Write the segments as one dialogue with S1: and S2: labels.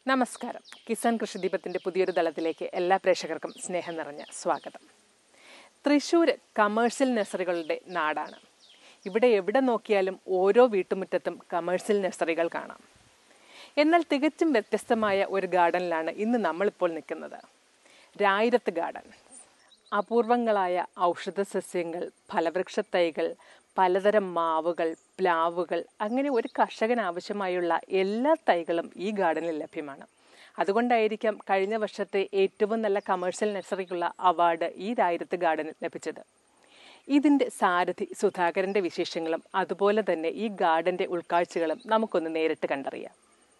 S1: നമസ്കാരം കിസാൻ കൃഷിദീപത്തിന്റെ പുതിയൊരു ദളത്തിലേക്ക് എല്ലാ പ്രേക്ഷകർക്കും സ്നേഹം നിറഞ്ഞ സ്വാഗതം തൃശ്ശൂർ കമേഴ്സ്യൽ നഴ്സറികളുടെ നാടാണ് ഇവിടെ എവിടെ നോക്കിയാലും ഓരോ വീട്ടുമുറ്റത്തും കമേഴ്സ്യൽ നഴ്സറികൾ കാണാം എന്നാൽ തികച്ചും വ്യത്യസ്തമായ ഒരു ഗാർഡനിലാണ് ഇന്ന് നമ്മളിപ്പോൾ നിൽക്കുന്നത് രായിരത്ത് ഗാർഡൻ അപൂർവങ്ങളായ ഔഷധ സസ്യങ്ങൾ ഫലവൃക്ഷത്തൈകൾ പലതരം മാവുകൾ പ്ലാവുകൾ അങ്ങനെ ഒരു കർഷകന് ആവശ്യമായുള്ള എല്ലാ തൈകളും ഈ ഗാർഡനിൽ ലഭ്യമാണ് അതുകൊണ്ടായിരിക്കാം കഴിഞ്ഞ വർഷത്തെ ഏറ്റവും നല്ല കമേഴ്ഷ്യൽ നഴ്സറിക്കുള്ള അവാർഡ് ഈ രായിരത്ത് ഗാർഡനിൽ ലഭിച്ചത് ഇതിൻ്റെ സാരഥി സുധാകരൻ്റെ വിശേഷങ്ങളും അതുപോലെ തന്നെ ഈ ഗാർഡന്റെ ഉൾക്കാഴ്ചകളും നമുക്കൊന്ന് നേരിട്ട് കണ്ടറിയാം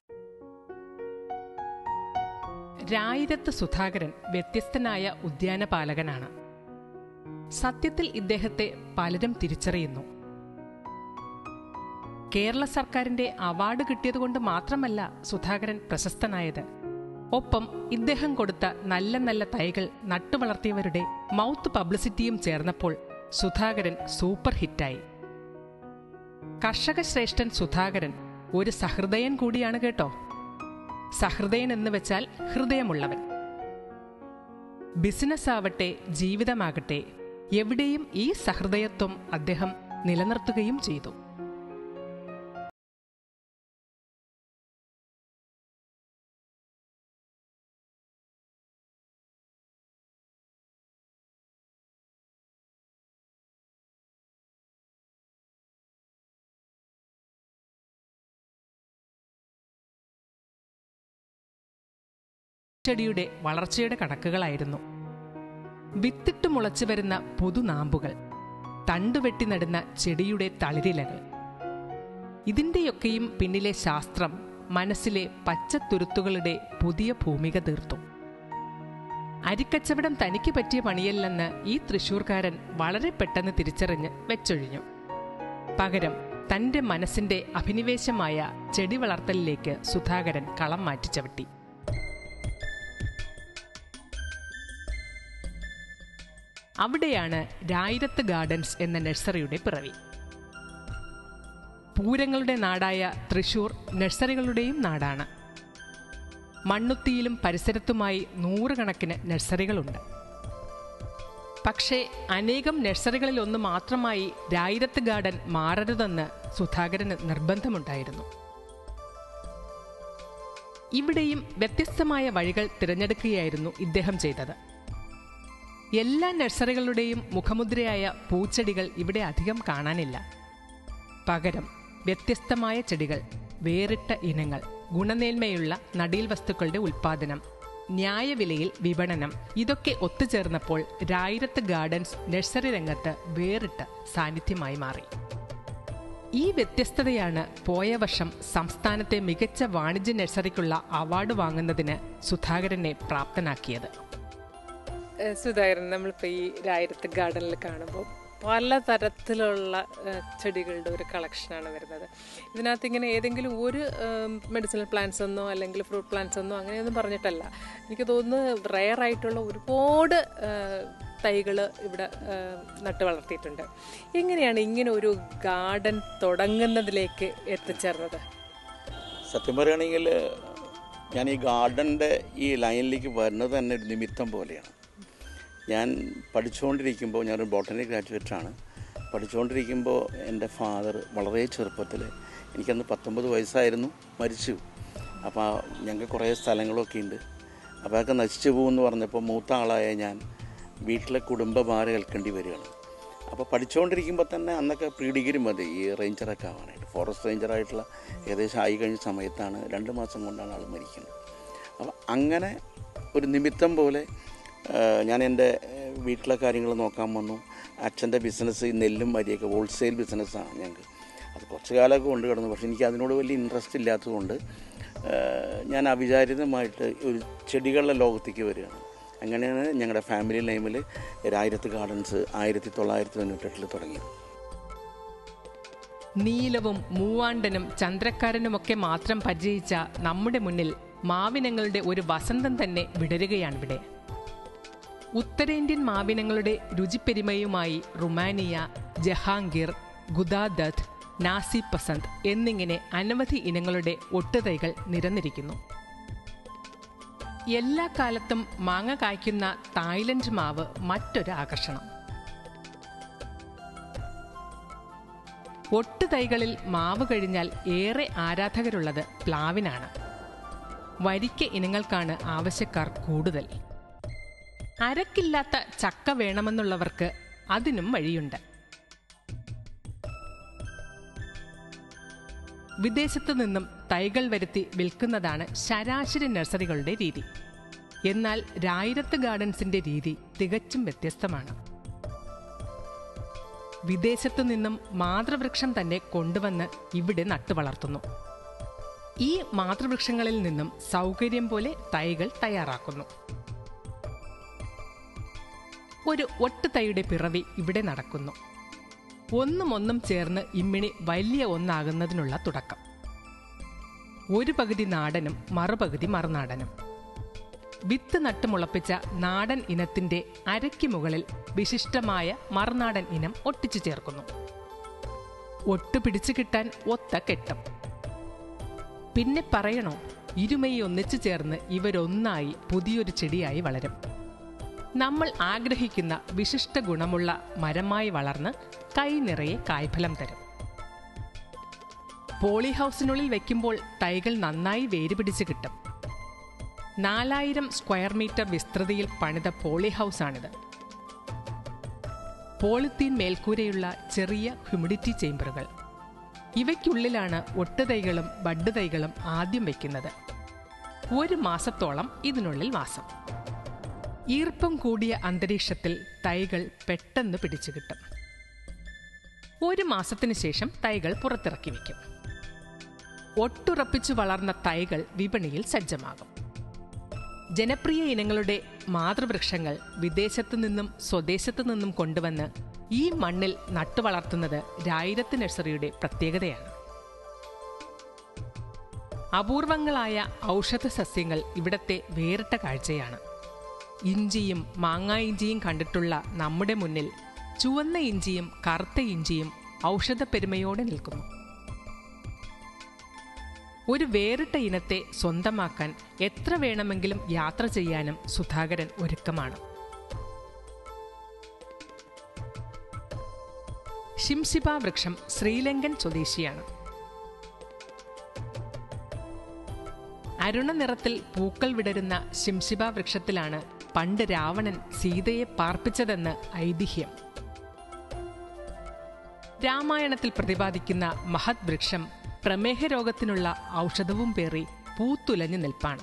S1: രായിരത്ത് സുധാകരൻ വ്യത്യസ്തനായ ഉദ്യാനപാലകനാണ് സത്യത്തിൽ ഇദ്ദേഹത്തെ പലരും തിരിച്ചറിയുന്നു കേരള സർക്കാരിന്റെ അവാർഡ് കിട്ടിയതുകൊണ്ട് മാത്രമല്ല സുധാകരൻ പ്രശസ്തനായത് ഒപ്പം ഇദ്ദേഹം കൊടുത്ത നല്ല നല്ല തൈകൾ നട്ടുവളർത്തിയവരുടെ മൗത്ത് പബ്ലിസിറ്റിയും ചേർന്നപ്പോൾ സുധാകരൻ സൂപ്പർ ഹിറ്റായി കർഷക ശ്രേഷ്ഠൻ സുധാകരൻ ഒരു സഹൃദയൻ കൂടിയാണ് കേട്ടോ സഹൃദയൻ എന്ന് വെച്ചാൽ ഹൃദയമുള്ളവൻ ബിസിനസ് ആവട്ടെ ജീവിതമാകട്ടെ എവിടെയും ഈ സഹൃദയത്വം അദ്ദേഹം നിലനിർത്തുകയും ചെയ്തു ചെടിയുടെ വളർച്ചയുടെ കണക്കുകളായിരുന്നു വിത്തിട്ട് മുളച്ചു വരുന്ന പുതുനാമ്പുകൾ തണ്ടുവെട്ടി നടുന്ന ചെടിയുടെ തളിരിലകൾ ഇതിൻ്റെയൊക്കെയും പിന്നിലെ ശാസ്ത്രം മനസ്സിലെ പച്ചത്തുരുത്തുകളുടെ പുതിയ ഭൂമിക തീർത്തു അരിക്കച്ചവടം തനിക്ക് പറ്റിയ പണിയല്ലെന്ന് ഈ തൃശൂർക്കാരൻ വളരെ പെട്ടെന്ന് തിരിച്ചറിഞ്ഞ് വെച്ചൊഴിഞ്ഞു പകരം തന്റെ മനസ്സിന്റെ അഭിനിവേശമായ ചെടി വളർത്തലിലേക്ക് സുധാകരൻ കളം മാറ്റിച്ചവിട്ടി അവിടെയാണ് രായിരത്ത് ഗാർഡൻസ് എന്ന നഴ്സറിയുടെ പിറവി പൂരങ്ങളുടെ നാടായ തൃശൂർ നഴ്സറികളുടെയും നാടാണ് മണ്ണുത്തിയിലും പരിസരത്തുമായി നൂറുകണക്കിന് നഴ്സറികളുണ്ട് പക്ഷേ അനേകം നഴ്സറികളിൽ ഒന്ന് മാത്രമായി രായിരത്ത് ഗാർഡൻ മാറരുതെന്ന് സുധാകരന് നിർബന്ധമുണ്ടായിരുന്നു ഇവിടെയും വ്യത്യസ്തമായ വഴികൾ തിരഞ്ഞെടുക്കുകയായിരുന്നു ഇദ്ദേഹം ചെയ്തത് എല്ലാ നഴ്സറികളുടെയും മുഖമുദ്രയായ പൂച്ചെടികൾ ഇവിടെ അധികം കാണാനില്ല പകരം വ്യത്യസ്തമായ ചെടികൾ വേറിട്ട ഇനങ്ങൾ ഗുണമേന്മയുള്ള നടീൽ വസ്തുക്കളുടെ ഉൽപാദനം ന്യായവിലയിൽ വിപണനം ഇതൊക്കെ ഒത്തുചേർന്നപ്പോൾ രായിരത്ത് ഗാർഡൻസ് നഴ്സറി രംഗത്ത് വേറിട്ട സാന്നിധ്യമായി മാറി ഈ വ്യത്യസ്തതയാണ് പോയ വർഷം സംസ്ഥാനത്തെ മികച്ച വാണിജ്യ നഴ്സറിക്കുള്ള അവാർഡ് വാങ്ങുന്നതിന് സുധാകരനെ പ്രാപ്തനാക്കിയത് സുധാകരൻ നമ്മളിപ്പോൾ ഈ രായിരത്ത് ഗാർഡനിൽ കാണുമ്പോൾ പല തരത്തിലുള്ള ചെടികളുടെ ഒരു കളക്ഷനാണ് വരുന്നത് ഇതിനകത്ത് ഇങ്ങനെ ഏതെങ്കിലും ഒരു മെഡിസിനൽ പ്ലാന്റ്സ് എന്നോ അല്ലെങ്കിൽ ഫ്രൂട്ട് പ്ലാന്റ്സ് എന്നോ അങ്ങനെയൊന്നും പറഞ്ഞിട്ടല്ല എനിക്ക് തോന്നുന്നു റെയർ ആയിട്ടുള്ള ഒരുപാട് തൈകൾ ഇവിടെ നട്ടു വളർത്തിയിട്ടുണ്ട് എങ്ങനെയാണ് ഇങ്ങനെ ഒരു ഗാർഡൻ തുടങ്ങുന്നതിലേക്ക് എത്തിച്ചേർന്നത്
S2: സത്യം പറയുകയാണെങ്കിൽ ഞാൻ ഈ ഗാർഡൻ്റെ ഈ ലൈനിലേക്ക് വരുന്നത് തന്നെ ഒരു നിമിത്തം പോലെയാണ് ഞാൻ പഠിച്ചുകൊണ്ടിരിക്കുമ്പോൾ ഞാനൊരു ബോട്ടണി ഗ്രാജുവേറ്റാണ് പഠിച്ചുകൊണ്ടിരിക്കുമ്പോൾ എൻ്റെ ഫാദർ വളരെ ചെറുപ്പത്തിൽ എനിക്കന്ന് പത്തൊമ്പത് വയസ്സായിരുന്നു മരിച്ചു അപ്പോൾ ഞങ്ങൾക്ക് കുറേ സ്ഥലങ്ങളൊക്കെ ഉണ്ട് അപ്പോൾ അതൊക്കെ നശിച്ചു പോകുമെന്ന് പറഞ്ഞപ്പോൾ മൂത്ത ആളായ ഞാൻ വീട്ടിലെ കുടുംബഭാരം കേൾക്കേണ്ടി വരികയാണ് അപ്പോൾ പഠിച്ചുകൊണ്ടിരിക്കുമ്പോൾ തന്നെ അന്നൊക്കെ പ്രീ ഡിഗ്രി മതി ഈ റേഞ്ചറൊക്കെ ആവാനായിട്ട് ഫോറസ്റ്റ് റേഞ്ചറായിട്ടുള്ള ഏകദേശം ആയി കഴിഞ്ഞ സമയത്താണ് രണ്ട് മാസം കൊണ്ടാണ് ആൾ മരിക്കുന്നത് അപ്പോൾ അങ്ങനെ ഒരു നിമിത്തം പോലെ ഞാൻ എൻ്റെ വീട്ടിലെ കാര്യങ്ങൾ നോക്കാൻ വന്നു അച്ഛൻ്റെ ബിസിനസ് ഈ നെല്ലും അരിയൊക്കെ ഹോൾസെയിൽ ബിസിനസ്സാണ് ഞങ്ങൾക്ക് അത് കുറച്ച് കാലമൊക്കെ കൊണ്ട് കിടന്നു പക്ഷേ എനിക്ക് അതിനോട് വലിയ ഇൻട്രസ്റ്റ് ഇല്ലാത്തതുകൊണ്ട് ഞാൻ അവിചാരിതമായിട്ട് ഒരു ചെടികളുടെ ലോകത്തേക്ക് വരികയാണ് അങ്ങനെയാണ് ഞങ്ങളുടെ ഫാമിലി ലൈമിൽ രായിരത്ത് ഗാർഡൻസ് ആയിരത്തി തൊള്ളായിരത്തി തൊണ്ണൂറ്റെട്ടിൽ തുടങ്ങിയത്
S1: നീലവും മൂവാണ്ടനും ചന്ദ്രക്കാരനുമൊക്കെ മാത്രം പരിചയിച്ച നമ്മുടെ മുന്നിൽ മാവിനങ്ങളുടെ ഒരു വസന്തം തന്നെ വിടരുകയാണിവിടെ ഉത്തരേന്ത്യൻ മാവിനങ്ങളുടെ രുചിപ്പെരുമയുമായി റുമാനിയ ജഹാംഗീർ ഗുദാദത്ത് നാസി പസന്ത് എന്നിങ്ങനെ അനവധി ഇനങ്ങളുടെ ഒട്ടുതൈകൾ നിരന്നിരിക്കുന്നു എല്ലാ കാലത്തും മാങ്ങ കായ്ക്കുന്ന തായ്ലൻഡ് മാവ് മറ്റൊരു ആകർഷണം ഒട്ടു തൈകളിൽ മാവ് കഴിഞ്ഞാൽ ഏറെ ആരാധകരുള്ളത് പ്ലാവിനാണ് വരിക്ക ഇനങ്ങൾക്കാണ് ആവശ്യക്കാർ കൂടുതൽ അരക്കില്ലാത്ത ചക്ക വേണമെന്നുള്ളവർക്ക് അതിനും വഴിയുണ്ട് വിദേശത്തു നിന്നും തൈകൾ വരുത്തി വിൽക്കുന്നതാണ് ശരാശരി നഴ്സറികളുടെ രീതി എന്നാൽ രായിരത്ത് ഗാർഡൻസിന്റെ രീതി തികച്ചും വ്യത്യസ്തമാണ് വിദേശത്തു നിന്നും മാതൃവൃക്ഷം തന്നെ കൊണ്ടുവന്ന് ഇവിടെ നട്ടുവളർത്തുന്നു ഈ മാതൃവൃക്ഷങ്ങളിൽ നിന്നും സൗകര്യം പോലെ തൈകൾ തയ്യാറാക്കുന്നു ഒരു ഒട്ടുതൈയുടെ പിറവി ഇവിടെ നടക്കുന്നു ഒന്നും ഒന്നും ചേർന്ന് ഇമ്മിണി വലിയ ഒന്നാകുന്നതിനുള്ള തുടക്കം ഒരു പകുതി നാടനും മറുപകുതി മറുനാടനും വിത്ത് നട്ട് മുളപ്പിച്ച നാടൻ ഇനത്തിന്റെ അരയ്ക്ക് മുകളിൽ വിശിഷ്ടമായ മറുനാടൻ ഇനം ഒട്ടിച്ചു ചേർക്കുന്നു ഒട്ടു പിടിച്ചു കിട്ടാൻ ഒത്ത കെട്ടം പിന്നെ പറയണോ ഇരുമൈ ഒന്നിച്ചു ചേർന്ന് ഇവരൊന്നായി പുതിയൊരു ചെടിയായി വളരും നമ്മൾ ആഗ്രഹിക്കുന്ന വിശിഷ്ട ഗുണമുള്ള മരമായി വളർന്ന് കൈ നിറയെ കായ്ഫലം തരും പോളി ഹൗസിനുള്ളിൽ വെക്കുമ്പോൾ തൈകൾ നന്നായി വേര് പിടിച്ച് കിട്ടും നാലായിരം സ്ക്വയർ മീറ്റർ വിസ്തൃതിയിൽ പണിത പോളി ഹൗസാണിത് പോളിത്തീൻ മേൽക്കൂരയുള്ള ചെറിയ ഹ്യൂമിഡിറ്റി ചേംബറുകൾ ഇവയ്ക്കുള്ളിലാണ് ഒട്ടുതൈകളും ബഡ് തൈകളും ആദ്യം വയ്ക്കുന്നത് ഒരു മാസത്തോളം ഇതിനുള്ളിൽ വാസം ഈർപ്പം കൂടിയ അന്തരീക്ഷത്തിൽ തൈകൾ പെട്ടെന്ന് പിടിച്ചു കിട്ടും ഒരു മാസത്തിനു ശേഷം തൈകൾ പുറത്തിറക്കി വയ്ക്കും ഒട്ടുറപ്പിച്ചു വളർന്ന തൈകൾ വിപണിയിൽ സജ്ജമാകും ജനപ്രിയ ഇനങ്ങളുടെ മാതൃവൃക്ഷങ്ങൾ വിദേശത്തു നിന്നും സ്വദേശത്തു നിന്നും കൊണ്ടുവന്ന് ഈ മണ്ണിൽ നട്ടുവളർത്തുന്നത് രായിരത്ത് നഴ്സറിയുടെ പ്രത്യേകതയാണ് അപൂർവങ്ങളായ ഔഷധ സസ്യങ്ങൾ ഇവിടത്തെ വേറിട്ട കാഴ്ചയാണ് ഇഞ്ചിയും മാങ്ങാ ഇഞ്ചിയും കണ്ടിട്ടുള്ള നമ്മുടെ മുന്നിൽ ചുവന്ന ഇഞ്ചിയും കറുത്ത ഇഞ്ചിയും ഔഷധ പെരുമയോടെ നിൽക്കുന്നു ഒരു വേറിട്ട ഇനത്തെ സ്വന്തമാക്കാൻ എത്ര വേണമെങ്കിലും യാത്ര ചെയ്യാനും സുധാകരൻ ഒരുക്കമാണ് ഷിംസിബ വൃക്ഷം ശ്രീലങ്കൻ സ്വദേശിയാണ് അരുണ നിറത്തിൽ പൂക്കൾ വിടരുന്ന ശിംശിബ വൃക്ഷത്തിലാണ് പണ്ട് രാവണൻ സീതയെ പാർപ്പിച്ചതെന്ന് ഐതിഹ്യം രാമായണത്തിൽ പ്രതിപാദിക്കുന്ന മഹത് വൃക്ഷം പ്രമേഹ രോഗത്തിനുള്ള ഔഷധവും പേറി പൂത്തുലഞ്ഞു നിൽപ്പാണ്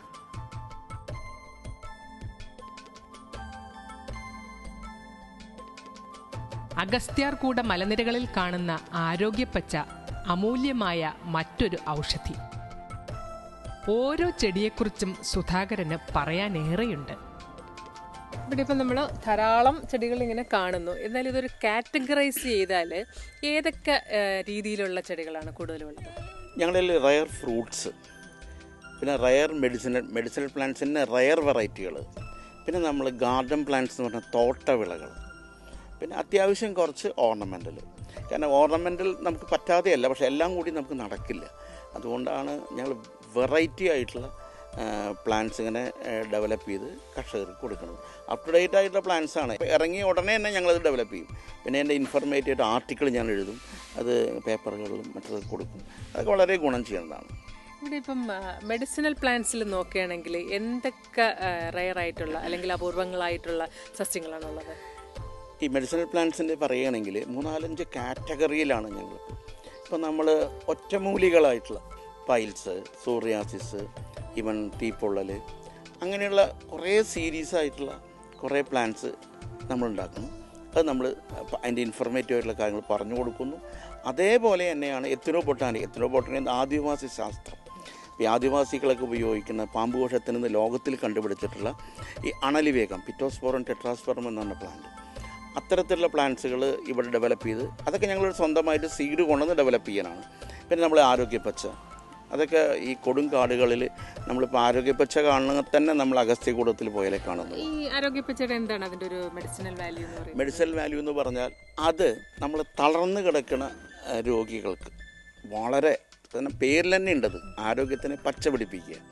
S1: അഗസ്ത്യാർകൂട മലനിരകളിൽ കാണുന്ന ആരോഗ്യപ്പച്ച അമൂല്യമായ മറ്റൊരു ഔഷധി ഓരോ ചെടിയെക്കുറിച്ചും സുധാകരന് പറയാനേറെയുണ്ട് ഇവിടെ ഇപ്പം നമ്മൾ ധാരാളം ചെടികൾ ഇങ്ങനെ കാണുന്നു എന്നാൽ ഇതൊരു കാറ്റഗറൈസ് ചെയ്താൽ ഏതൊക്കെ ഏഹ്, രീതിയിലുള്ള ചെടികളാണ് കൂടുതലുള്ളത്
S2: ഞങ്ങളിൽ റയർ ഫ്രൂട്ട്സ് പിന്നെ റയർ മെഡിസിനൽ മെഡിസിനൽ പ്ലാന്റ്സിൻ്റെ റയർ വെറൈറ്റികൾ പിന്നെ നമ്മൾ ഗാർഡൻ പ്ലാന്റ്സ് എന്ന് പറഞ്ഞാൽ തോട്ടവിളകൾ പിന്നെ അത്യാവശ്യം കുറച്ച് ഓർണമെൻ്റൽ കാരണം ഓർണമെൻ്റൽ നമുക്ക് പറ്റാതെയല്ല പക്ഷെ എല്ലാം കൂടി നമുക്ക് നടക്കില്ല അതുകൊണ്ടാണ് ഞങ്ങൾ വെറൈറ്റി ആയിട്ടുള്ള പ്ലാന്റ്സ് ഇങ്ങനെ ഡെവലപ്പ് ചെയ്ത് കർഷകർക്ക് കൊടുക്കുന്നത് അപ് ടു ഡേറ്റ് ആയിട്ടുള്ള പ്ലാന്റ്സ് ആണ് ഇപ്പം ഇറങ്ങിയ ഉടനെ തന്നെ ഞങ്ങളത് ഡെവലപ്പ് ചെയ്യും പിന്നെ എൻ്റെ ഇൻഫർമേറ്റീവ് ആയിട്ട് ആർട്ടിക്കിൾ ഞാൻ എഴുതും അത് പേപ്പറുകളിലും മറ്റൊക്കെ കൊടുക്കും അതൊക്കെ വളരെ ഗുണം ചെയ്യുന്നതാണ്
S1: ഇവിടെ ഇപ്പം മെഡിസിനൽ പ്ലാന്റ്സിൽ നോക്കുകയാണെങ്കിൽ എന്തൊക്കെ റയർ ആയിട്ടുള്ള അല്ലെങ്കിൽ അപൂർവങ്ങളായിട്ടുള്ള സസ്യങ്ങളാണുള്ളത്
S2: ഈ മെഡിസിനൽ പ്ലാന്റ്സിൻ്റെ പറയുകയാണെങ്കിൽ മൂന്നാലഞ്ച് കാറ്റഗറിയിലാണ് ഞങ്ങൾ ഇപ്പോൾ നമ്മൾ ഒറ്റമൂലികളായിട്ടുള്ള പൈൽസ് സോറിയാസിസ് ഈവൻ തീപ്പൊള്ളൽ അങ്ങനെയുള്ള കുറേ സീരീസ് ആയിട്ടുള്ള കുറേ പ്ലാന്റ്സ് നമ്മൾ ഉണ്ടാക്കുന്നു അത് നമ്മൾ അതിൻ്റെ ഇൻഫർമേറ്റീവ് ആയിട്ടുള്ള കാര്യങ്ങൾ പറഞ്ഞു കൊടുക്കുന്നു അതേപോലെ തന്നെയാണ് എത്തിനോ ബൊട്ടാനി എത്തിനോ ബൊട്ടാനി എന്ന ആദിവാസി ശാസ്ത്രം ഈ ആദിവാസികളൊക്കെ ഉപയോഗിക്കുന്ന പാമ്പുകോശത്തിൽ നിന്ന് ലോകത്തിൽ കണ്ടുപിടിച്ചിട്ടുള്ള ഈ അണലിവേഗം പിറ്റോസ്പോറം ടെട്രാസ്പോറം എന്ന് പറഞ്ഞ പ്ലാന്റ് അത്തരത്തിലുള്ള പ്ലാന്റ്സുകൾ ഇവിടെ ഡെവലപ്പ് ചെയ്ത് അതൊക്കെ ഞങ്ങൾ സ്വന്തമായിട്ട് സീഡ് കൊണ്ടുവന്ന് ഡെവലപ്പ് ചെയ്യാനാണ് പിന്നെ നമ്മൾ ആരോഗ്യപ്പച്ച അതൊക്കെ ഈ കൊടുങ്കാടുകളിൽ നമ്മളിപ്പോൾ ആരോഗ്യപ്പച്ച കാണുന്ന തന്നെ നമ്മൾ അഗസ്ത്യകൂടത്തിൽ പോയാലേ കാണുന്നത്
S1: ഈ ആരോഗ്യപ്പച്ചയുടെ എന്താണ് അതിന്റെ ഒരു മെഡിസിനൽ വാല്യൂ എന്ന് പറയുന്നത്
S2: മെഡിസിനൽ വാല്യൂ എന്ന് പറഞ്ഞാൽ അത് നമ്മൾ തളർന്നു കിടക്കുന്ന ആ, രോഗികൾക്ക് വളരെ കാരണം പേരിൽ തന്നെ ഉണ്ടത് ആരോഗ്യത്തിനെ പച്ച പിടിപ്പിക്കുക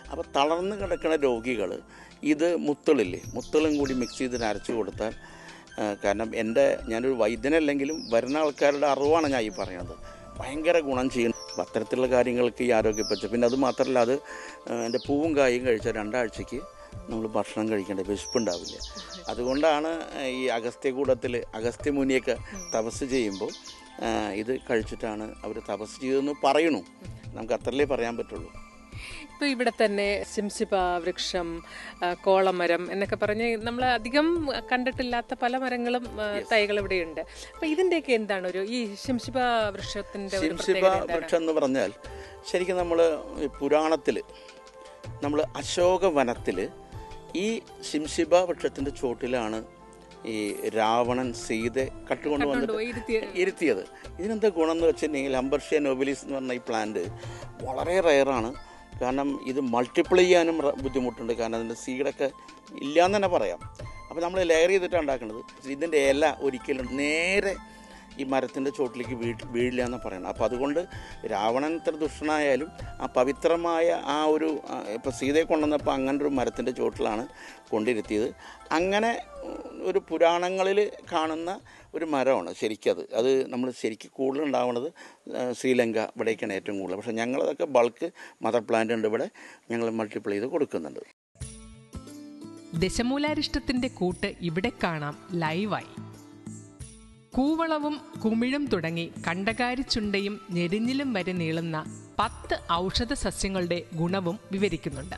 S2: അപ്പോൾ തളർന്ന് കിടക്കുന്ന രോഗികൾ ഇത് മുത്തളില്ലേ മുത്തളും കൂടി മിക്സ് ചെയ്തിട്ട് അരച്ചു കൊടുത്താൽ ആ, കാരണം എൻ്റെ ഞാനൊരു വൈദ്യനല്ലെങ്കിലും വരുന്ന ആൾക്കാരുടെ അറിവാണ് ഞാൻ ഈ പറയുന്നത് ഭയങ്കര ഗുണം ചെയ്യും അപ്പം അത്തരത്തിലുള്ള കാര്യങ്ങൾക്ക് ഈ ആരോഗ്യപ്പച്ച പിന്നെ അത് മാത്രമല്ല അത് ആ, എൻ്റെ പൂവും കായും കഴിച്ച രണ്ടാഴ്ചയ്ക്ക് നമ്മൾ ഭക്ഷണം കഴിക്കേണ്ട വിശപ്പുണ്ടാവില്ല അതുകൊണ്ടാണ് ഈ അഗസ്ത്യകൂടത്തിൽ അഗസ്ത്യമുനിയൊക്കെ തപസ് ചെയ്യുമ്പോൾ ആ, ഇത് കഴിച്ചിട്ടാണ് അവർ തപസ് ചെയ്തതെന്ന് പറയണു നമുക്ക് അത്രല്ലേ പറയാൻ പറ്റുള്ളൂ
S1: ഇപ്പൊ ഇവിടെ തന്നെ ശിംശിപ വൃക്ഷം ആ, കോളമരം എന്നൊക്കെ പറഞ്ഞ് നമ്മൾ അധികം കണ്ടിട്ടില്ലാത്ത പല മരങ്ങളും ആ, തൈകളും ഇവിടെയുണ്ട് അപ്പൊ ഇതിന്റെയൊക്കെ എന്താണ് ഒരു ഈ ശിംശിപ വൃക്ഷത്തിന്റെ ഒരു
S2: ശിംശിപ
S1: പ്രത്യേകത എന്താണ്
S2: വൃക്ഷം എന്ന് പറഞ്ഞാൽ ശരിക്കും നമ്മൾ പുരാണത്തിൽ നമ്മൾ അശോക വനത്തിൽ ഈ ശിംശിപ വൃക്ഷത്തിൻ്റെ ചോട്ടിലാണ് ഈ രാവണൻ സീതെ കട്ടുകൊണ്ട് വന്നിട്ട്
S1: കൊണ്ടുപോയി ഇരുത്തിയ
S2: ഇരുത്തിയത് ഇതിനെന്താ ഗുണം എന്ന് വെച്ചിട്ടുണ്ടെങ്കിൽ അംബർഷ്യ നോബിലിസ് എന്ന് പറഞ്ഞ ഈ പ്ലാന്റ് വളരെ റയറാണ് കാരണം ഇത് മൾട്ടിപ്ലൈ ചെയ്യാനും റ- ബുദ്ധിമുട്ടുണ്ട് കാരണം അതിൻ്റെ സീഡൊക്കെ ഇല്ലയെന്ന് തന്നെ പറയാം അപ്പോൾ നമ്മൾ ലെയർ ചെയ്തിട്ടാണ് ഉണ്ടാക്കുന്നത് ഇതിൻ്റെ ഇല ഒരിക്കലും നേരെ ഈ മരത്തിൻ്റെ ചോട്ടിലേക്ക് വീ വീഴില്ല എന്ന് പറയണം അപ്പോൾ അതുകൊണ്ട് രാവണൻ ഇത്ര ദുഷ്ടനായാലും ആ പവിത്രമായ ആ ഒരു ഇപ്പോൾ സീതയെ കൊണ്ടുവന്നപ്പോൾ അങ്ങനെ ഒരു മരത്തിൻ്റെ ചോട്ടിലാണ് കൊണ്ടിരുത്തിയത് അങ്ങനെ ഉം, ഒരു പുരാണങ്ങളിൽ കാണുന്ന ഒരു മരമാണ് ശരിക്കത് അത് നമ്മൾ ശരിക്കും കൂടുതൽ ഉണ്ടാവുന്നത് ആ, ശ്രീലങ്ക ഇവിടേക്കാണ് ഏറ്റവും കൂടുതൽ പക്ഷേ ഞങ്ങളതൊക്കെ ബൾക്ക് മദർ പ്ലാന്റ് ഉണ്ട് ഇവിടെ ഞങ്ങൾ മൾട്ടിപ്ലൈ ചെയ്ത് കൊടുക്കുന്നുണ്ട്
S3: ദശമൂലാരിഷ്ടത്തിന്റെ കൂട്ട് ഇവിടെ കാണാം ലൈവായി കൂവളവും കുമിഴും തുടങ്ങി കണ്ടകാരിച്ചുണ്ടയും ഞെരിഞ്ഞിലും വരെ നീളുന്ന പത്ത് ഔഷധ സസ്യങ്ങളുടെ ഗുണവും വിവരിക്കുന്നുണ്ട്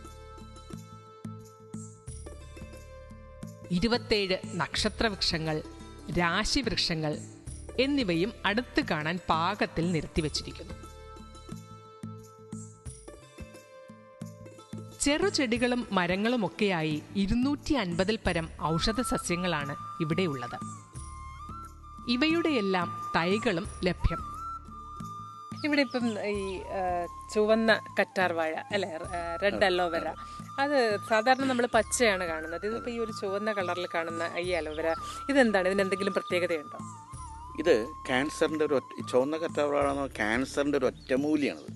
S3: ഇരുപത്തേഴ് നക്ഷത്രവൃക്ഷങ്ങൾ രാശിവൃക്ഷങ്ങൾ എന്നിവയും അടുത്ത് കാണാൻ പാകത്തിൽ നിർത്തിവച്ചിരിക്കുന്നു ചെറുചെടികളും മരങ്ങളുമൊക്കെയായി ഇരുന്നൂറ്റി അൻപതിൽ പരം ഔഷധ സസ്യങ്ങളാണ് ഇവിടെയുള്ളത് ഇവയുടെയെല്ലാം തൈകളും ലഭ്യം
S1: ഇവിടെ ഇപ്പം ഈ ആ, ചുവന്ന കറ്റാർ വാഴ അല്ലെ റെഡ് അലോവര അത് സാധാരണ നമ്മൾ പച്ചയാണ് കാണുന്നത് ഇതിപ്പോ ഈ ഒരു ചുവന്ന കളറിൽ കാണുന്ന ഈ അലോവര ഇതെന്താണ് ഇതിന് എന്തെങ്കിലും പ്രത്യേകതയുണ്ടോ
S2: ഇത് ക്യാൻസറിൻ്റെ ഒരു ഒറ്റ ചുവന്ന കറ്റാവറാണെന്ന് ക്യാൻസറിൻ്റെ ഒരു ഒറ്റമൂലിയാണത്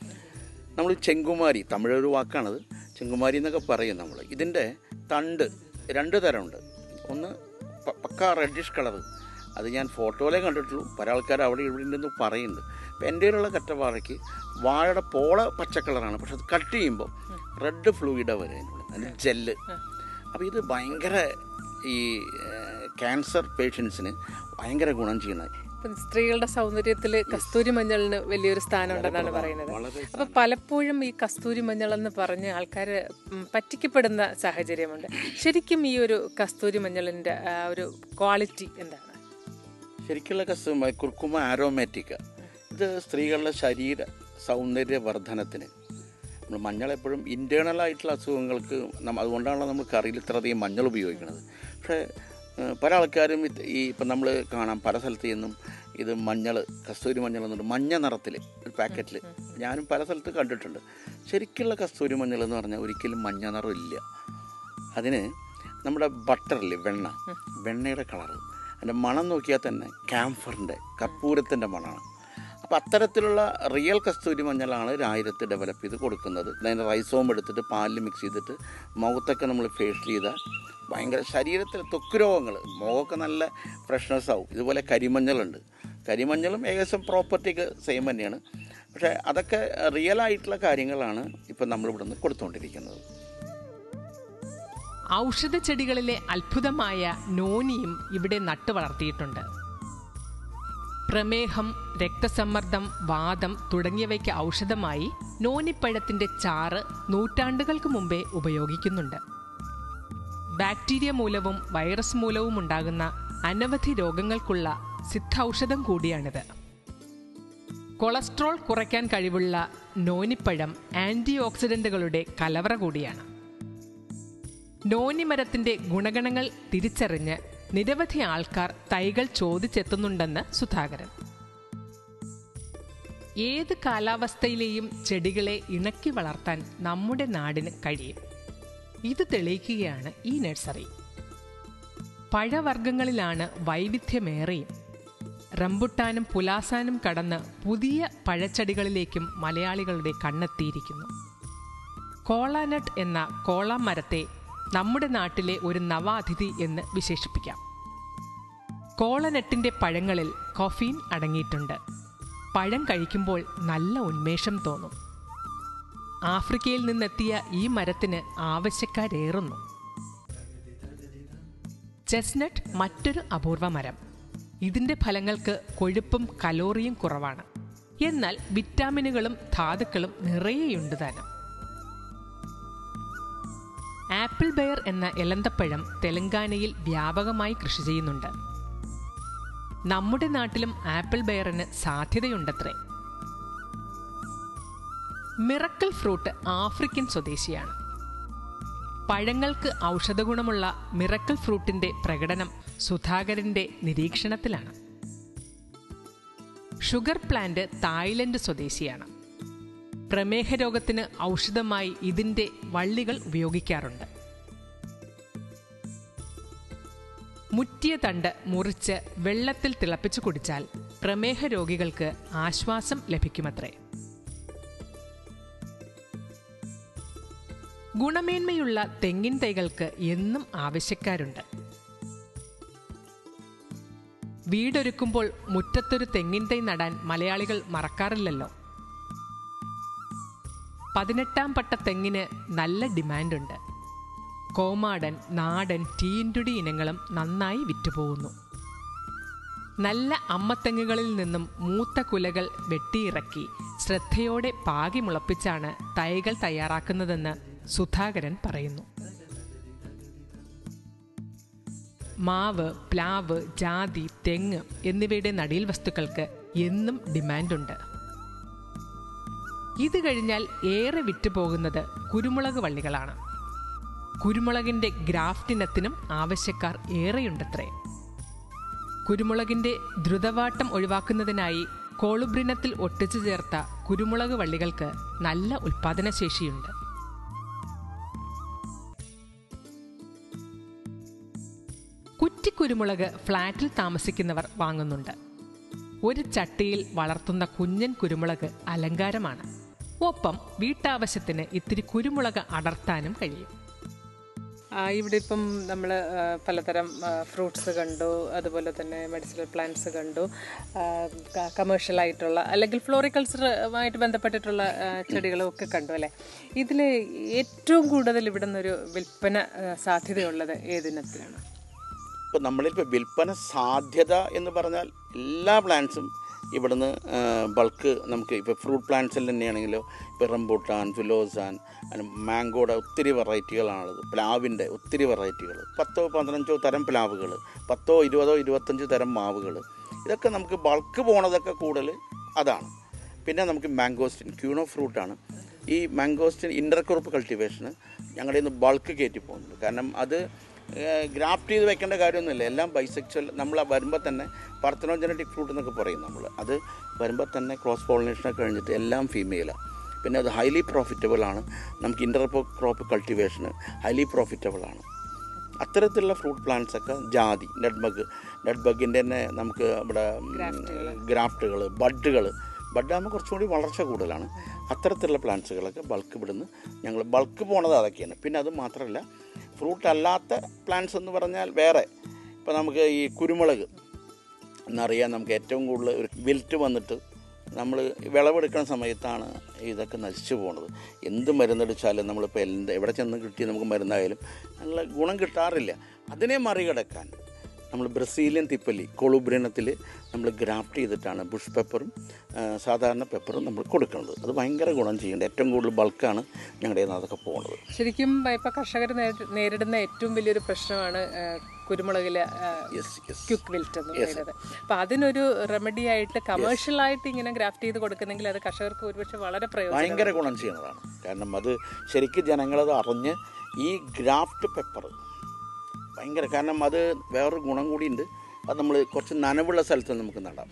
S2: നമ്മൾ ചെങ്കുമാരി തമിഴൊരു വാക്കാണത് ചെങ്കുമാരി എന്നൊക്കെ പറയും നമ്മൾ ഇതിൻ്റെ തണ്ട് രണ്ട് തരമുണ്ട് ഒന്ന് പ- പക്ക റെഡിഷ് കളർ അത് ഞാൻ ഫോട്ടോയിലേ കണ്ടിട്ടുള്ളൂ പല ആൾക്കാർ അവിടെ ഇവിടെ ഉണ്ടെന്ന് പറയുന്നുണ്ട് അപ്പം എൻ്റെ കയ്യിലുള്ള കറ്റവാഴയ്ക്ക് വാഴയുടെ പോള പച്ച കളറാണ് പക്ഷെ അത് കട്ട് ചെയ്യുമ്പോൾ റെഡ് ഫ്ലൂയിഡാണ് വരും അതിനുള്ളിൽ അതിന് ജെല്ല് അപ്പോൾ ഇത് ഭയങ്കര ഈ ക്യാൻസർ പേഷ്യൻസിന് ഭയങ്കര ഗുണം ചെയ്യുന്നത്
S1: ഇപ്പം സ്ത്രീകളുടെ സൗന്ദര്യത്തിൽ കസ്തൂരി മഞ്ഞളിന് വലിയൊരു സ്ഥാനം ഉണ്ടെന്നാണ് പറയുന്നത്
S2: വളരെ
S1: അപ്പൊ പലപ്പോഴും ഈ കസ്തൂരി മഞ്ഞൾ എന്ന് പറഞ്ഞ് ആൾക്കാർ പറ്റിക്കപ്പെടുന്ന സാഹചര്യമുണ്ട് ശരിക്കും ഈ ഒരു കസ്തൂരി മഞ്ഞളിന്റെ ആ, ഒരു ക്വാളിറ്റി എന്താണ്
S2: ശരിക്കുള്ള കസ്തൂമ കുർക്കുമ ആരോമാറ്റിക്ക ഇത് സ്ത്രീകളുടെ ശരീര സൗന്ദര്യ വർധനത്തിന് നമ്മൾ മഞ്ഞൾ എപ്പോഴും ഇൻറ്റേർണൽ ആയിട്ടുള്ള അസുഖങ്ങൾക്ക് നമ്മ അതുകൊണ്ടാണല്ലോ നമ്മൾ കറിയിൽ ഇത്രയധികം മഞ്ഞൾ ഉപയോഗിക്കുന്നത് പക്ഷേ ഏഹ്, പല ആൾക്കാരും ഇത് ഈ ഇപ്പം നമ്മൾ കാണാം പല സ്ഥലത്ത് നിന്നും ഇത് മഞ്ഞൾ കസ്തൂരി മഞ്ഞൾ എന്നുണ്ട് മഞ്ഞ നിറത്തിൽ ഒരു പാക്കറ്റിൽ ഞാനും പല സ്ഥലത്ത് കണ്ടിട്ടുണ്ട് ശരിക്കുള്ള കസ്തൂരി മഞ്ഞൾ എന്ന് പറഞ്ഞാൽ ഒരിക്കലും മഞ്ഞ നിറം ഇല്ല അതിന് നമ്മുടെ ബട്ടറില്ലേ വെണ്ണ വെണ്ണയുടെ കളറ് അതിൻ്റെ മണം നോക്കിയാൽ തന്നെ ക്യാംഫറിൻ്റെ കർപ്പൂരത്തിൻ്റെ മണമാണ് അപ്പോൾ അത്തരത്തിലുള്ള റിയൽ കസ്തൂരി മഞ്ഞളാണ് രായിരത്ത് ഡെവലപ്പ് ചെയ്ത് കൊടുക്കുന്നത് അതിൻ്റെ റൈസോം എടുത്തിട്ട് പാലിൽ മിക്സ് ചെയ്തിട്ട് മുഖത്തൊക്കെ നമ്മൾ ഫേഷ്യൽ ചെയ്താൽ ഭയങ്കര ശരീരത്തിൽ ത്വക്ക് രോഗങ്ങൾ മുഖമൊക്കെ നല്ല ഫ്രഷ്നെസ് ആവും ഇതുപോലെ കരിമഞ്ഞളുണ്ട് കരിമഞ്ഞളും ഏകദേശം പ്രോപ്പർട്ടിക്ക് സെയിം തന്നെയാണ് പക്ഷേ അതൊക്കെ റിയൽ ആയിട്ടുള്ള കാര്യങ്ങളാണ് ഇപ്പം നമ്മളിവിടെ നിന്ന് കൊടുത്തുകൊണ്ടിരിക്കുന്നത്
S3: ഔഷധ ചെടികളിലെ അത്ഭുതമായ നോനിയും ഇവിടെ നട്ടു വളർത്തിയിട്ടുണ്ട് പ്രമേഹം രക്തസമ്മർദ്ദം വാദം തുടങ്ങിയവയ്ക്ക് ഔഷധമായി നോനിപ്പഴത്തിന്റെ ചാറ് നൂറ്റാണ്ടുകൾക്ക് മുമ്പേ ഉപയോഗിക്കുന്നുണ്ട് ബാക്ടീരിയ മൂലവും വൈറസ് മൂലവും ഉണ്ടാകുന്ന അനവധി രോഗങ്ങൾക്കുള്ള സിദ്ധൌഷധം കൂടിയാണിത് കൊളസ്ട്രോൾ കുറയ്ക്കാൻ കഴിവുള്ള നോനിപ്പഴം ആന്റി ഓക്സിഡന്റുകളുടെ കലവറ കൂടിയാണ് നോനി മരത്തിന്റെ ഗുണഗണങ്ങൾ തിരിച്ചറിഞ്ഞ് നിരവധി ആൾക്കാർ തൈകൾ ചോദിച്ചെത്തുന്നുണ്ടെന്ന് സുധാകരൻ ഏത് കാലാവസ്ഥയിലെയും ചെടികളെ ഇണക്കി വളർത്താൻ നമ്മുടെ നാടിന് കഴിയും ഇത് തെളിയിക്കുകയാണ് ഈ നഴ്സറി പഴവർഗ്ഗങ്ങളിലാണ് വൈവിധ്യമേറെയും റംബുട്ടാനും പുലാസാനും കടന്ന് പുതിയ പഴച്ചെടികളിലേക്കും മലയാളികളുടെ കണ്ണെത്തിയിരിക്കുന്നു കോളാനട്ട് എന്ന കോള മരത്തെ നമ്മുടെ നാട്ടിലെ ഒരു നവാതിഥി എന്ന് വിശേഷിപ്പിക്കാം കോളനട്ടിന്റെ പഴങ്ങളിൽ കൊഫീൻ അടങ്ങിയിട്ടുണ്ട് പഴം കഴിക്കുമ്പോൾ നല്ല ഉന്മേഷം തോന്നും ആഫ്രിക്കയിൽ നിന്നെത്തിയ ഈ മരത്തിന് ആവശ്യക്കാരേറുന്നു ചെസ്നട്ട് മറ്റൊരു അപൂർവ മരം ഇതിന്റെ ഫലങ്ങൾക്ക് കൊഴുപ്പും കലോറിയും കുറവാണ് എന്നാൽ വിറ്റാമിനുകളും ധാതുക്കളും നിറയെയുണ്ട് താനും ആപ്പിൾ ബെയർ എന്ന എലന്തപ്പഴം തെലങ്കാനയിൽ വ്യാപകമായി കൃഷി ചെയ്യുന്നുണ്ട് നമ്മുടെ നാട്ടിലും ആപ്പിൾ ബെയറിന് സാധ്യതയുണ്ടത്രേ മിറക്കിൾ ഫ്രൂട്ട് ആഫ്രിക്കൻ സ്വദേശിയാണ് പഴങ്ങൾക്ക് ഔഷധഗുണമുള്ള മിറക്കിൾ ഫ്രൂട്ടിന്റെ പ്രകടനം സുധാകരന്റെ നിരീക്ഷണത്തിലാണ് ഷുഗർ പ്ലാന്റ് തായ്ലൻഡ് സ്വദേശിയാണ് പ്രമേഹ രോഗത്തിന് ഔഷധമായി ഇതിന്റെ വള്ളികൾ ഉപയോഗിക്കാറുണ്ട് മുറ്റിയ തണ്ട് മുറിച്ച് വെള്ളത്തിൽ തിളപ്പിച്ചു കുടിച്ചാൽ പ്രമേഹ രോഗികൾക്ക് ആശ്വാസം ലഭിക്കുമത്രേ ഗുണമേന്മയുള്ള തെങ്ങിൻ തൈകൾക്ക് എന്നും ആവശ്യക്കാരുണ്ട് വീടൊരുക്കുമ്പോൾ മുറ്റത്തൊരു തെങ്ങിൻ തൈ നടാൻ മലയാളികൾ മറക്കാറില്ലല്ലോ പതിനെട്ടാം പട്ട തെങ്ങിന് നല്ല ഡിമാൻഡുണ്ട് കോമാടൻ നാടൻ ടീൻറ്റുടി ഇനങ്ങളും നന്നായി വിറ്റുപോകുന്നു നല്ല അമ്മത്തെങ്ങുകളിൽ നിന്നും മൂത്ത കുലകൾ വെട്ടിയിറക്കി ശ്രദ്ധയോടെ പാകി മുളപ്പിച്ചാണ് തൈകൾ തയ്യാറാക്കുന്നതെന്ന് സുധാകരൻ പറയുന്നു മാവ് പ്ലാവ് ജാതി തെങ്ങ് എന്നിവയുടെ നടീൽ വസ്തുക്കൾക്ക് എന്നും ഡിമാൻഡുണ്ട് ഇത് കഴിഞ്ഞാൽ ഏറെ വിറ്റുപോകുന്നത് കുരുമുളക് വള്ളികളാണ് കുരുമുളകിന്റെ ഗ്രാഫ്റ്റിനത്തിനും ആവശ്യക്കാർ ഏറെയുണ്ടത്രേ കുരുമുളകിന്റെ ദ്രുതവാട്ടം ഒഴിവാക്കുന്നതിനായി കോളുബ്രിനത്തിൽ ഒട്ടിച്ചു ചേർത്ത കുരുമുളക് വള്ളികൾക്ക് നല്ല ഉൽപാദനശേഷിയുണ്ട് കുറ്റിക്കുരുമുളക് ഫ്ലാറ്റിൽ താമസിക്കുന്നവർ വാങ്ങുന്നുണ്ട് ഒരു ചട്ടിയിൽ വളർത്തുന്ന കുഞ്ഞൻ കുരുമുളക് അലങ്കാരമാണ് ഒപ്പം വീട്ടാവശ്യത്തിന് ഇത്തിരി കുരുമുളക് അടർത്താനും കഴിയും
S1: ആ, ഇവിടെ ഇപ്പം നമ്മൾ പലതരം ഫ്രൂട്ട്സ് കണ്ടു അതുപോലെ തന്നെ മെഡിസിനൽ പ്ലാന്റ്സ് കണ്ടു കമേഴ്ഷ്യൽ ആയിട്ടുള്ള അല്ലെങ്കിൽ ഫ്ലോറിക്കൾച്ചറുമായിട്ട് ബന്ധപ്പെട്ടിട്ടുള്ള ആ, ചെടികളും ഒക്കെ കണ്ടു അല്ലേ ഇതിൽ ഏറ്റവും കൂടുതൽ ഇവിടെ നിന്നൊരു വിൽപ്പന ആ, സാധ്യതയുള്ളത് ഏതിനത്തിലാണ്
S2: ഇപ്പം നമ്മളിപ്പോൾ വിൽപ്പന സാധ്യത എന്ന് പറഞ്ഞാൽ എല്ലാ പ്ലാന്റ്സും ഇവിടുന്ന് ബൾക്ക് നമുക്ക് ഇപ്പോൾ ഫ്രൂട്ട് പ്ലാന്റ്സിൽ തന്നെയാണെങ്കിലോ ഇപ്പോൾ റംബൂട്ടാൻ ഫിലോസാൻ മാംഗോയുടെ ഒത്തിരി വെറൈറ്റികളാണുള്ളത് പ്ലാവിൻ്റെ ഒത്തിരി വെറൈറ്റികൾ പത്തോ പതിനഞ്ചോ തരം പ്ലാവുകൾ പത്തോ ഇരുപതോ ഇരുപത്തഞ്ച് തരം മാവുകൾ ഇതൊക്കെ നമുക്ക് ബൾക്ക് പോണതൊക്കെ കൂടുതൽ അതാണ് പിന്നെ നമുക്ക് മാംഗോസ്റ്റിൻ ക്യൂണോ ഫ്രൂട്ടാണ് ഈ മാംഗോസ്റ്റിൻ ഇൻ്റർക്രോപ്പ് കൾട്ടിവേഷന് ഞങ്ങളുടെ ഇന്ന് ബൾക്ക് കയറ്റി പോകുന്നുണ്ട് കാരണം അത് ഗ്രാഫ്റ്റ് ചെയ്ത് വെക്കേണ്ട കാര്യമൊന്നുമില്ല എല്ലാം ബൈസെക്ച്വൽ നമ്മൾ വരുമ്പോൾ തന്നെ പർത്തനോജനറ്റിക് ഫ്രൂട്ട് എന്നൊക്കെ പറയും നമ്മൾ അത് വരുമ്പോൾ തന്നെ ക്രോസ് പോളിനേഷനൊക്കെ കഴിഞ്ഞിട്ട് എല്ലാം ഫീമെയിലാണ് പിന്നെ അത് ഹൈലി പ്രോഫിറ്റബിൾ ആണ് നമുക്ക് ഇൻ്റർ ക്രോപ്പ് കൾട്ടിവേഷന് ഹൈലി പ്രോഫിറ്റബിൾ ആണ് അത്തരത്തിലുള്ള ഫ്രൂട്ട് പ്ലാന്റ്സ് ഒക്കെ ജാതി നെഡ് ബഗ് നെഡ് ബഗിൻ്റെ തന്നെ നമുക്ക് ഇവിടെ ഗ്രാഫ്റ്റുകൾ ബഡുകൾ ബഡാകുമ്പോൾ കുറച്ചും കൂടി വളർച്ച കൂടുതലാണ് അത്തരത്തിലുള്ള പ്ലാന്റ്സുകളൊക്കെ ബൾക്ക് ഇവിടുന്ന് ഞങ്ങൾ ബൾക്ക് പോണത് അതൊക്കെയാണ് പിന്നെ അത് മാത്രമല്ല ഫ്രൂട്ട് അല്ലാത്ത പ്ലാന്റ്സ് എന്ന് പറഞ്ഞാൽ വേറെ ഇപ്പോൾ നമുക്ക് ഈ കുരുമുളക് എന്നറിയാൻ നമുക്ക് ഏറ്റവും കൂടുതൽ ഒരു വിൽറ്റ് വന്നിട്ട് നമ്മൾ വിളവെടുക്കുന്ന സമയത്താണ് ഇതൊക്കെ നശിച്ചു പോകുന്നത് എന്ത് മരുന്നടിച്ചാലും നമ്മളിപ്പോൾ എന്ത് എവിടെ ചെന്ന് കിട്ടി നമുക്ക് മരുന്നായാലും നല്ല ഗുണം കിട്ടാറില്ല അതിനെ മറികടക്കാൻ നമ്മൾ ബ്രസീലിയൻ തിപ്പല്ലി കൊളുബ്രിനത്തിൽ നമ്മൾ ഗ്രാഫ്റ്റ് ചെയ്തിട്ടാണ് ബുഷ് പെപ്പറും ആ, സാധാരണ പെപ്പറും നമ്മൾ കൊടുക്കുന്നത് അത് ഭയങ്കര ഗുണം ചെയ്യുന്നുണ്ട് ഏറ്റവും കൂടുതൽ ബൾക്കാണ് ഞങ്ങളുടെ കയ്യിൽ നിന്ന് അതൊക്കെ പോകുന്നത്
S1: ശരിക്കും ഇപ്പം കർഷകർ നേരിടുന്ന ഏറ്റവും വലിയൊരു പ്രശ്നമാണ് ആ, കുരുമുളകിലെ
S2: യെസ് യെസ്
S1: ക്യുക്ക് വിൽറ്റ് എന്ന് പറയുന്നത് അപ്പം അതിനൊരു റെമഡി ആയിട്ട് കമേഴ്ഷ്യൽ ആയിട്ട് ഇങ്ങനെ ഗ്രാഫ്റ്റ് ചെയ്ത് കൊടുക്കുന്നെങ്കിൽ അത് കർഷകർക്ക് ഒരുപക്ഷെ വളരെ പ്രയോജനം
S2: ഭയങ്കര ഗുണം ചെയ്യുന്നതാണ് കാരണം അത് ശരിക്കും ജനങ്ങളത് അറിഞ്ഞ് ഈ ഗ്രാഫ്റ്റ് പെപ്പർ ഭയങ്കര കാരണം അത് വേറൊരു ഗുണം കൂടിയുണ്ട് അത് നമ്മൾ കുറച്ച് നനവുള്ള സ്ഥലത്ത് നമുക്ക് നടാം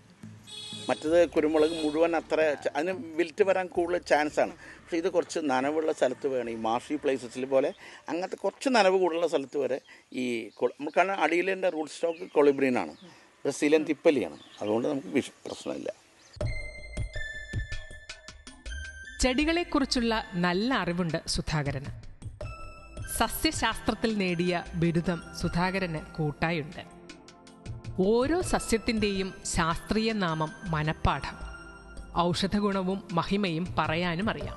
S2: മറ്റത് കുരുമുളക് മുഴുവൻ അത്ര ച- അതിന് വിൽറ്റ് വരാൻ കൂടുതൽ ചാൻസ് ആണ് പക്ഷേ ഇത് കുറച്ച് നനവുള്ള സ്ഥലത്ത് വേണം ഈ മാർഷി പ്ലേസസിൽ പോലെ അങ്ങനത്തെ കുറച്ച് നനവ് കൂടുതലുള്ള സ്ഥലത്ത് വരെ ഈ കൊ- നമുക്കാണ് അടിയിലെ റൂട്ട് സ്റ്റോക്ക് കൊളിബ്രീനാണ് ബ്രസീലിയൻ തിപ്പലിയാണ് അതുകൊണ്ട് നമുക്ക് വിഷ പ്രശ്നമില്ല
S3: ചെടികളെക്കുറിച്ചുള്ള നല്ല അറിവുണ്ട് സുധാകരന് സസ്യശാസ്ത്രത്തിൽ നേടിയ ബിരുദം സുധാകരന് കൂട്ടായുണ്ട് ഓരോ സസ്യത്തിൻ്റെയും ശാസ്ത്രീയ നാമം മനപ്പാഠം ഔഷധഗുണവും മഹിമയും പറയാനും അറിയാം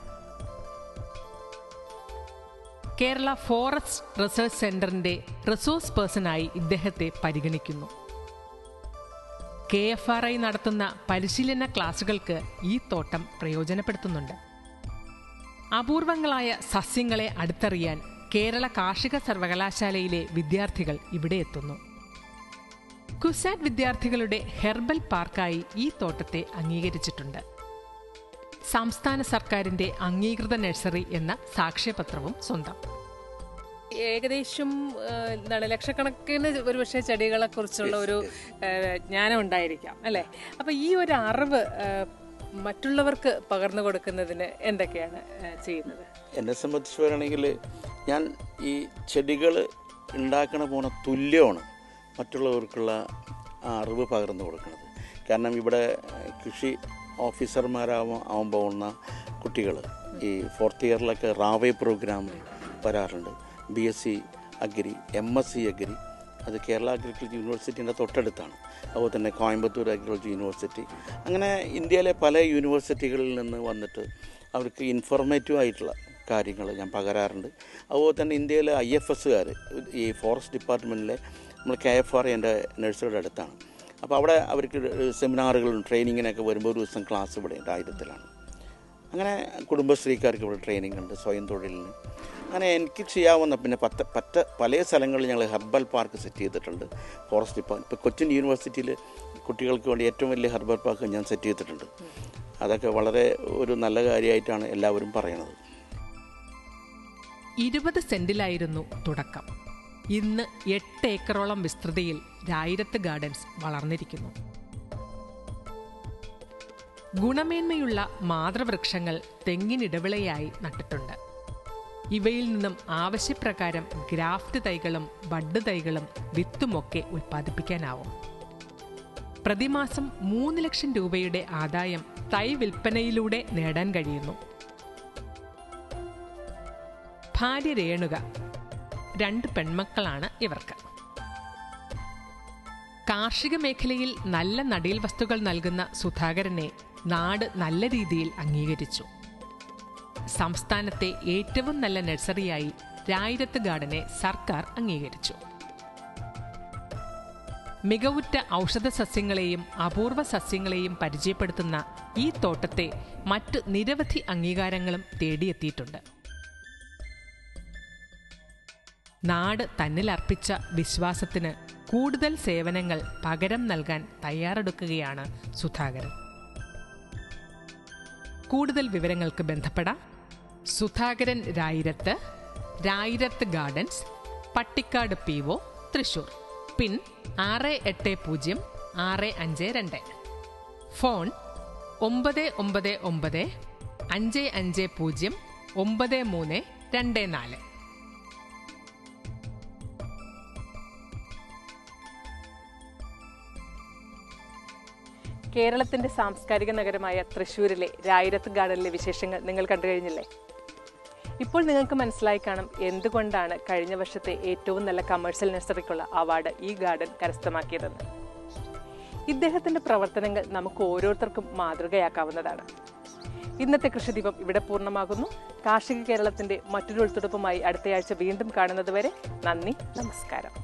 S3: കേരള ഫോറസ്റ്റ് റിസർച്ച് സെന്ററിന്റെ റിസോഴ്സ് പേഴ്സണായി ഇദ്ദേഹത്തെ പരിഗണിക്കുന്നു കെ എഫ് ആർ ഐ നടത്തുന്ന പരിശീലന ക്ലാസുകൾക്ക് ഈ തോട്ടം പ്രയോജനപ്പെടുത്തുന്നുണ്ട് അപൂർവങ്ങളായ സസ്യങ്ങളെ അടുത്തറിയാൻ കേരള കാർഷിക സർവകലാശാലയിലെ വിദ്യാർത്ഥികൾ ഇവിടെ എത്തുന്നു കുസാറ്റ് വിദ്യാർത്ഥികളുടെ ഹെർബൽ പാർക്കായി ഈ തോട്ടത്തെ അംഗീകരിച്ചിട്ടുണ്ട് സംസ്ഥാന സർക്കാരിന്റെ അംഗീകൃത നഴ്സറി എന്ന സാക്ഷ്യപത്രവും സ്വന്തം
S1: ഏകദേശം ആ, എന്താണ് ലക്ഷക്കണക്കിന് ഒരുപക്ഷെ ചെടികളെ കുറിച്ചുള്ള ഒരു ആ, ജ്ഞാനം ഉണ്ടായിരിക്കാം അല്ലെ അപ്പൊ ഈ ഒരു അറിവ് ആ, മറ്റുള്ളവർക്ക് പകർന്നു കൊടുക്കുന്നതിന് എന്തൊക്കെയാണ് ആ, ചെയ്യുന്നത്
S2: എന്നെ സംബന്ധിച്ച് പറയുകയാണെങ്കിൽ ഞാൻ ഈ ചെടികൾ ഉണ്ടാക്കണ പോണ തുല്യമാണ് മറ്റുള്ളവർക്കുള്ള ആ അറിവ് പകർന്നു കൊടുക്കുന്നത് കാരണം ഇവിടെ ഏഹ്, കൃഷി ഓഫീസർമാരാവും ആവാൻ പോകുന്ന കുട്ടികൾ ഈ ഫോർത്ത് ഇയറിലൊക്കെ റാവേ പ്രോഗ്രാം വരാറുണ്ട് B S C agri M S C agri അത് കേരള അഗ്രികൾച്ചർ യൂണിവേഴ്സിറ്റിൻ്റെ തൊട്ടടുത്താണ് അതുപോലെ തന്നെ കോയമ്പത്തൂർ അഗ്രികൾച്ചർ യൂണിവേഴ്സിറ്റി അങ്ങനെ ഇന്ത്യയിലെ പല യൂണിവേഴ്സിറ്റികളിൽ നിന്ന് വന്നിട്ട് അവർക്ക് ഇൻഫോർമേറ്റീവ് ആയിട്ടുള്ള കാര്യങ്ങൾ ഞാൻ പകരാറുണ്ട് അതുപോലെ തന്നെ ഇന്ത്യയിലെ ഐ എഫ് എസ്സുകാർ ഈ ഫോറസ്റ്റ് ഡിപ്പാർട്ട്മെൻറ്റിലെ നമ്മൾ കെ എഫ് ആർ എൻ്റെ നഴ്സറിയുടെ അടുത്താണ് അപ്പോൾ അവിടെ അവർക്ക് സെമിനാറുകളും ട്രെയിനിങ്ങിനൊക്കെ വരുമ്പോൾ ഒരു ദിവസം ക്ലാസ് ഇവിടെ ഉണ്ട് ആയിരത്തിലാണ് അങ്ങനെ കുടുംബശ്രീക്കാർക്ക് ഇവിടെ ട്രെയിനിങ് ഉണ്ട് സ്വയം തൊഴിലിന് അങ്ങനെ എനിക്ക് ചെയ്യാവുന്ന പിന്നെ പത്ത് പറ്റ പല സ്ഥലങ്ങളിൽ ഞങ്ങൾ ഹെർബൽ പാർക്ക് സെറ്റ് ചെയ്തിട്ടുണ്ട് ഫോറസ്റ്റ് ഡിപ്പാർട്ട്മെൻറ്റ് ഇപ്പോൾ കൊച്ചിൻ യൂണിവേഴ്സിറ്റിയിൽ കുട്ടികൾക്ക് വേണ്ടി ഏറ്റവും വലിയ ഹെർബൽ പാർക്ക് ഞാൻ സെറ്റ് ചെയ്തിട്ടുണ്ട് അതൊക്കെ വളരെ ഒരു നല്ല കാര്യമായിട്ടാണ് എല്ലാവരും പറയണത്
S3: ഇരുപത് സെന്റിലായിരുന്നു തുടക്കം ഇന്ന് എട്ട് ഏക്കറോളം വിസ്തൃതിയിൽ രായിരത്ത് ഗാർഡൻസ് വളർന്നിരിക്കുന്നു ഗുണമേന്മയുള്ള മാതൃവൃക്ഷങ്ങൾ തെങ്ങിനിടവിളയായി നട്ടിട്ടുണ്ട് ഇവയിൽ നിന്നും ആവശ്യപ്രകാരം ഗ്രാഫ്റ്റ് തൈകളും ബഡ് തൈകളും വിത്തുമൊക്കെ ഉൽപ്പാദിപ്പിക്കാനാവും പ്രതിമാസം മൂന്ന് ലക്ഷം രൂപയുടെ ആദായം തൈ വിൽപ്പനയിലൂടെ നേടാൻ കഴിയുന്നു ഭാര്യ രേണുക രണ്ട് പെൺമക്കളാണ് ഇവർക്ക് കാർഷിക മേഖലയിൽ നല്ല നടീൽ വസ്തുക്കൾ നൽകുന്ന സുധാകരനെ നാട് നല്ല രീതിയിൽ അംഗീകരിച്ചു സംസ്ഥാനത്തെ ഏറ്റവും നല്ല നഴ്സറിയായി രായിരത്ത് ഗാർഡനെ സർക്കാർ അംഗീകരിച്ചു മികവുറ്റ ഔഷധ സസ്യങ്ങളെയും അപൂർവ സസ്യങ്ങളെയും പരിചയപ്പെടുത്തുന്ന ഈ തോട്ടത്തെ മറ്റു നിരവധി അംഗീകാരങ്ങളും തേടിയെത്തിയിട്ടുണ്ട് നാട് തന്നിലർപ്പിച്ച വിശ്വാസത്തിന് കൂടുതൽ സേവനങ്ങൾ പകരം നൽകാൻ തയ്യാറെടുക്കുകയാണ് സുധാകരൻ കൂടുതൽ വിവരങ്ങൾക്ക് ബന്ധപ്പെടാം Sudhakaran Rayirath Rayirath gardens Pattikkad P O Thrissur pin ആറ് എട്ട് പൂജ്യം ആറ് അഞ്ച് രണ്ട് ഫോൺ ഒമ്പത് ഒമ്പത് ഒമ്പത് അഞ്ച് അഞ്ച് പൂജ്യം ഒമ്പത് മൂന്ന് രണ്ട് നാല്
S1: കേരളത്തിന്റെ സാംസ്കാരിക നഗരമായ തൃശ്ശൂരിലെ രായിരത്ത് ഗാർഡനിലെ വിശേഷങ്ങൾ നിങ്ങൾ കണ്ടു കഴിഞ്ഞില്ലേ ഇപ്പോൾ നിങ്ങൾക്ക് മനസ്സിലായി കാണും എന്തുകൊണ്ടാണ് കഴിഞ്ഞ വർഷത്തെ ഏറ്റവും നല്ല കമേഴ്ഷ്യൽ നഴ്സറിക്കുള്ള അവാർഡ് ഈ ഗാർഡൻ കരസ്ഥമാക്കിയതെന്ന് ഇദ്ദേഹത്തിന്റെ പ്രവർത്തനങ്ങൾ നമുക്ക് ഓരോരുത്തർക്കും മാതൃകയാക്കാവുന്നതാണ് ഇന്നത്തെ കൃഷിദീപം ഇവിടെ പൂർണ്ണമാകുന്നു കാർഷിക കേരളത്തിന്റെ മറ്റൊരു ഒത്തുടുപ്പുമായി അടുത്തയാഴ്ച വീണ്ടും കാണുന്നതുവരെ നന്ദി നമസ്കാരം